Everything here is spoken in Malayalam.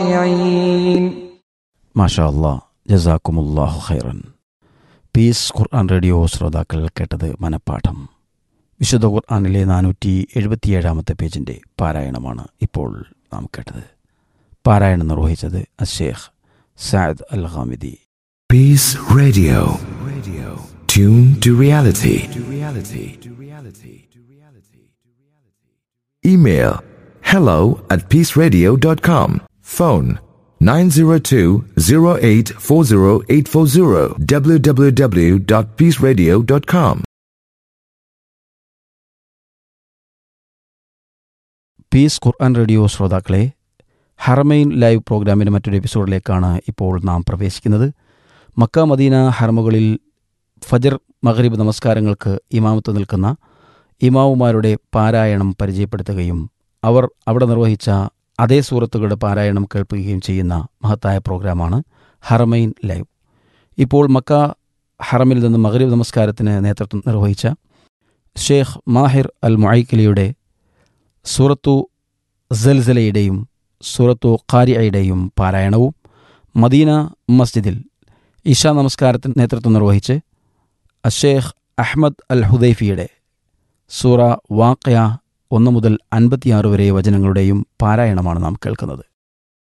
الضالعين മാഷാ അല്ലാ ജസാക്കുമുല്ലാഹു ഖൈറൻ പീസ് ഖുർആൻ റേഡിയോ ശ്രോതാക്കൾ കേട്ടത് മനപ്പാഠം വിശുദ്ധ ഖുർആനിലെ നാനൂറ്റി എഴുപത്തിയേഴാമത്തെ പേജിൻ്റെ പാരായണമാണ് ഇപ്പോൾ നാം കേട്ടത് പാരായണം നിർവഹിച്ചത് അഷേഖ് Saad Al Hamidi Peace Radio. Radio. Tune to reality. To reality. To reality. To reality. Email hello at peaceradio.com. Phone 902-0840840 www.peaceradio.com. Peace ഖുർആൻ റേഡിയോ ശ്രോതാക്കളെ ഹറമൈൻ ലൈവ് പ്രോഗ്രാമിൻ്റെ മറ്റൊരു എപ്പിസോഡിലേക്കാണ് ഇപ്പോൾ നാം പ്രവേശിക്കുന്നത് മക്ക മദീന ഹറമുകളിൽ ഫജർ മഗ്രിബ് നമസ്കാരങ്ങൾക്ക് ഇമാമത്ത് നിൽക്കുന്ന ഇമാവുമാരുടെ പാരായണം പരിചയപ്പെടുത്തുകയും അവർ അവിടെ നിർവഹിച്ച അതേ സൂറത്തുകളുടെ പാരായണം കേൾപ്പിക്കുകയും ചെയ്യുന്ന മഹത്തായ പ്രോഗ്രാമാണ് ഹറമൈൻ ലൈവ് ഇപ്പോൾ മക്ക ഹറമിൽ നിന്ന് മഗ്രിബ് നമസ്കാരത്തിന് നേതൃത്വം നിർവഹിച്ച ഷേഖ് മാഹിർ അൽ മുഐക്കലിയുടെ സൂറത്തു സൽസലയുടെയും സൂറത്തു ഖാരിയയുടെയും പാരായണവും മദീന മസ്ജിദിൽ ഇഷ നമസ്കാരത്തിന് നേതൃത്വം നിർവഹിച്ച് അഷേഖ് അഹ്മദ് അൽ ഹുദൈഫിയുടെ സൂറ വാക്കയ ഒന്ന് മുതൽ അൻപത്തിയാറ് വരെ വചനങ്ങളുടെയും പാരായണമാണ് നാം കേൾക്കുന്നത്